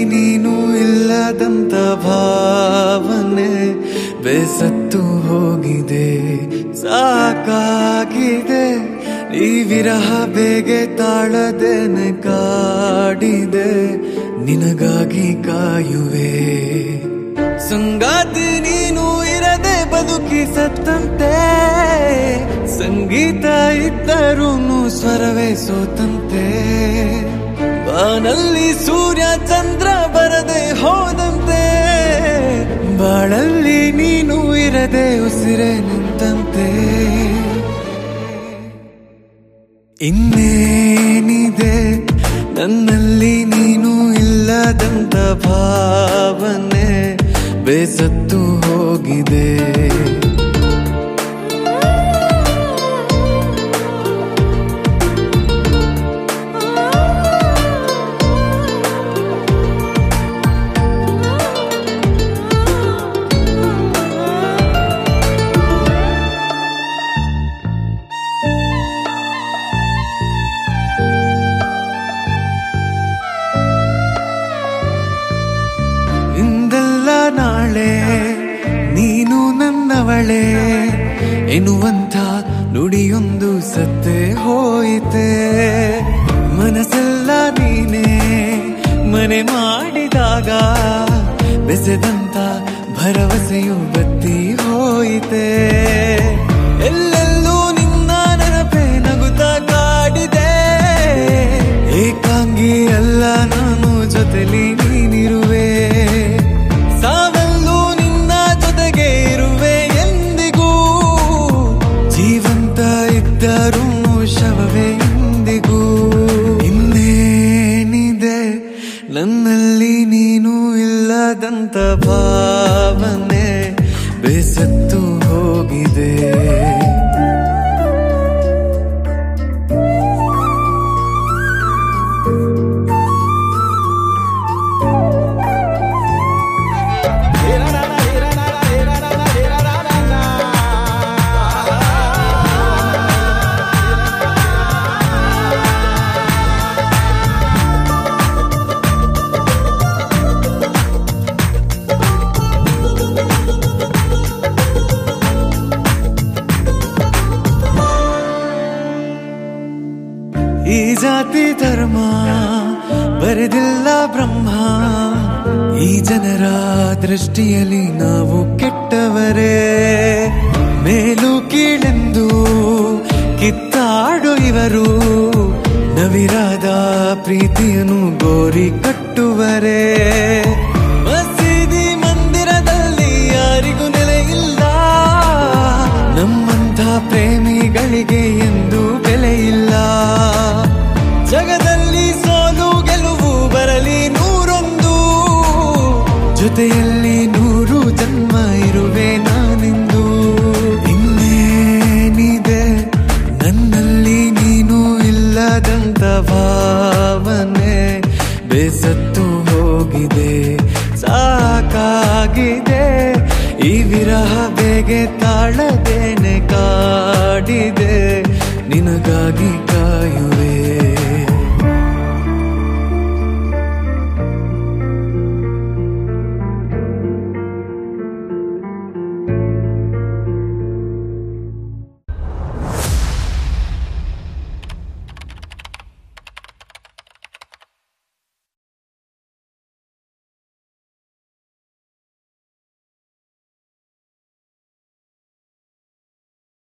ನೀನು ಇಲ್ಲದಂತ ಭಾವನೆ ಬೇಸತ್ತು ಹೋಗಿದೆ ಸಾಕಾಗಿದೆ ಈ ವಿರಹ ಬೇಗೆ ತಾಳದೇನೆ ಕಾಡಿದೆ ನಿನಗಾಗಿ ಕಾಯುವೆ ಸಂಗಾತಿ ನೀನು ಇರದೆ ಬದುಕಿ ಸತ್ತಂತೆ ಸಂಗೀತ ಇದ್ದರೂ ಸ್ವರವೇ ಸೋತಂತೆ ಬಾನಲ್ಲಿ ಸೂರ್ಯ ಚಂದ್ರ ಬರದೆ ಹೋದಂತೆ ಬಾಳಲ್ಲಿ ನೀನು ಇರದೆ ಉಸಿರೇ ನಿಂತಂತೆ ಇನ್ನೇನಿದೆ ನನ್ನಲ್ಲಿ ನೀನು ಇಲ್ಲದಂತ ಭಾವನೆ ಬೇಸತ್ತು ಹೋಗಿದೆ ಇಂದಲ್ಲ ನಾಳೆ ನೀನು ನನ್ನವಳೆ ಎನ್ನುವಂಥ ನುಡಿಯೊಂದು ಸತ್ತೆ ಹೋಯಿತೆ ಮನಸ್ಸೆಲ್ಲ ನೀನೇ ಮನೆ ಮಾಡಿದಾಗ ಬೆಸೆದಂತ ಭರವಸೆಯು ಬತ್ತಿ ಹೋಯಿತೆ ಎಲ್ಲೆಲ್ಲೂ ನಿನ್ನ ನೆನಪೆ ನಗುತ್ತ ಕಾಡಿದೆ ಏಕಾಂಗಿ ಅಲ್ಲ ನಾನು ಜೊತೆಲಿ ನೀನಿರುವೆ ಸಾವಲ್ಲೂ ನಿನ್ನ ಜೊತೆಗೆ ಇರುವೆ ಎಂದಿಗೂ ಜೀವಂತ ಇದ್ದರೂ ಶವವೇ ಎಂದಿಗೂ ಇನ್ನೇನಿದೆ ನನ್ನಲ್ಲಿ ನೀನು ಇಲ್ಲದಂತ ಭಾವನೆ ಬೇಸತ್ತು ಹೋಗಿದೆ ಈ ಜಾತಿ ಧರ್ಮ ಬರೆದಿಲ್ಲ ಬ್ರಹ್ಮ ಈ ಜನರ ದೃಷ್ಟಿಯಲ್ಲಿ ನಾವು ಕೆಟ್ಟವರೇ ಮೇಲು ಕೀಳೆಂದು ಕಿತ್ತಾಡು ಇವರು ನವಿರಾದ ಪ್ರೀತಿಯನ್ನು ಗೋರಿ ಕಟ್ಟುವರೇ ಮಸೀದಿ ಮಂದಿರದಲ್ಲಿ ಯಾರಿಗೂ ನೆಲೆ ಇಲ್ಲ ನಮ್ಮಂಥ ಪ್ರೇಮಿಗಳಿಗೆ ಎಂದು ಬೆಲೆ ಇಲ್ಲ ಜಗದಲ್ಲಿ ಸೋಲು ಗೆಲುವು ಬರಲಿ ನೂರೊಂದು ಜೊತೆಯಲ್ಲಿ ನೂರು ಜನ್ಮ ಇರುವೆ ನಾನೆಂದು ಇನ್ನೇನಿದೆ ನನ್ನಲ್ಲಿ ನೀನು ಇಲ್ಲದಂತ ಭಾವನೆ ಬೇಸತ್ತು ಹೋಗಿದೆ ಸಾಕಾಗಿದೆ ಈ ವಿರಹ ಬೇಗೆ ತಾಳದೇನೆ ಕಾಡಿದೆ ನಿನಗಾಗಿ